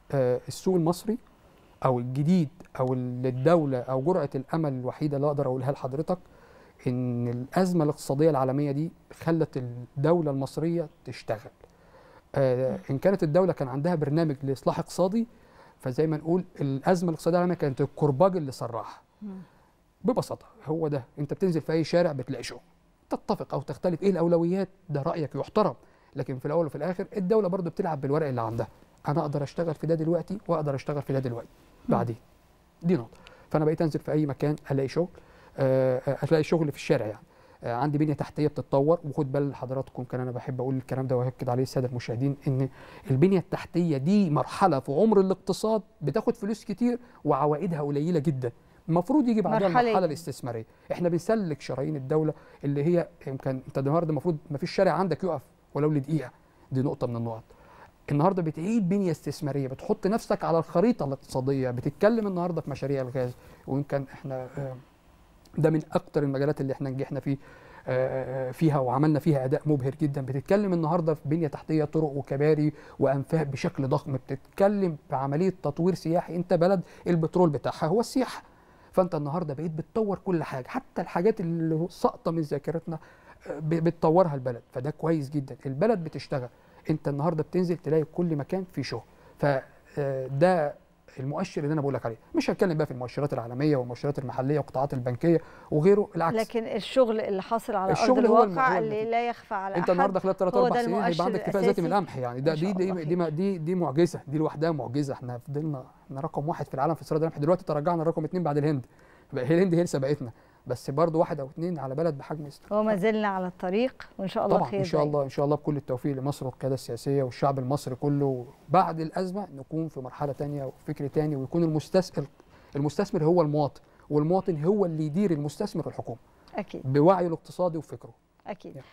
آه، السوق المصري او الجديد او الدوله او جرعه الامل الوحيده اللي اقدر اقولها لحضرتك ان الازمه الاقتصاديه العالميه دي خلت الدوله المصريه تشتغل آه، ان كانت الدوله كان عندها برنامج لاصلاح اقتصادي فزي ما نقول الازمه الاقتصاديه العالميه كانت الكرباج اللي سرعها ببساطه هو ده انت بتنزل في اي شارع بتلاقي شغل تتفق او تختلف ايه الاولويات ده رايك يحترم لكن في الاول وفي الاخر الدوله برضو بتلعب بالورق اللي عندها انا اقدر اشتغل في ده دلوقتي واقدر اشتغل في ده دلوقتي بعدين دي نقطه فانا بقيت انزل في اي مكان الاقي شغل آه، آه، الاقي شغل في الشارع يعني آه، عندي بنيه تحتيه بتتطور وخد بال حضراتكم كان انا بحب اقول الكلام ده واكد عليه الساده المشاهدين ان البنيه التحتيه دي مرحله في عمر الاقتصاد بتاخد فلوس كتير وعوائدها قليله جدا المفروض يجي بعدها مرحلية. المرحله الاستثماريه احنا بنسلك شرايين الدوله اللي هي يمكن انت النهارده المفروض ما فيش شارع عندك يقف ولو لدقيقه دي نقطه من النقط النهارده بتعيد بنيه استثماريه بتحط نفسك على الخريطه الاقتصاديه بتتكلم النهارده في مشاريع الغاز ويمكن احنا آه، ده من اكتر المجالات اللي احنا نجحنا فيه آه، آه، فيها وعملنا فيها اداء مبهر جدا بتتكلم النهارده في بنيه تحتيه طرق وكباري وانفاق بشكل ضخم بتتكلم في عمليه تطوير سياحي انت بلد البترول بتاعها هو السياحه فانت النهارده بقيت بتطور كل حاجه حتى الحاجات اللي ساقطه من ذاكرتنا آه، ب- بتطورها البلد فده كويس جدا البلد بتشتغل انت النهارده بتنزل تلاقي كل مكان فيه شغل فده المؤشر اللي انا بقول لك عليه مش هتكلم بقى في المؤشرات العالميه والمؤشرات المحليه والقطاعات البنكيه وغيره العكس لكن الشغل اللي حاصل على ارض الشغل هو الم- الواقع هو اللي النتيجة. لا يخفى على انت احد النهارده خلال 3 هو 4 ده سنين هيبقى المؤشر عندك اكتفاء ذاتي من الأساسي. القمح يعني ده ما دي شاء دي الله دي, ما- دي دي معجزه دي لوحدها معجزه احنا فضلنا احنا رقم واحد في العالم في استيراد القمح دلوقتي تراجعنا رقم اثنين بعد الهند بقى هي الهند هي اللي سبقتنا بس برضه واحد او اثنين على بلد بحجم استراليا وما زلنا على الطريق وان شاء الله طبعا خير ان شاء دايما. الله ان شاء الله بكل التوفيق لمصر والقياده السياسيه والشعب المصري كله بعد الازمه نكون في مرحله تانية وفكر تاني ويكون المستثمر المستثمر هو المواطن والمواطن هو اللي يدير المستثمر والحكومه اكيد بوعيه الاقتصادي وفكره اكيد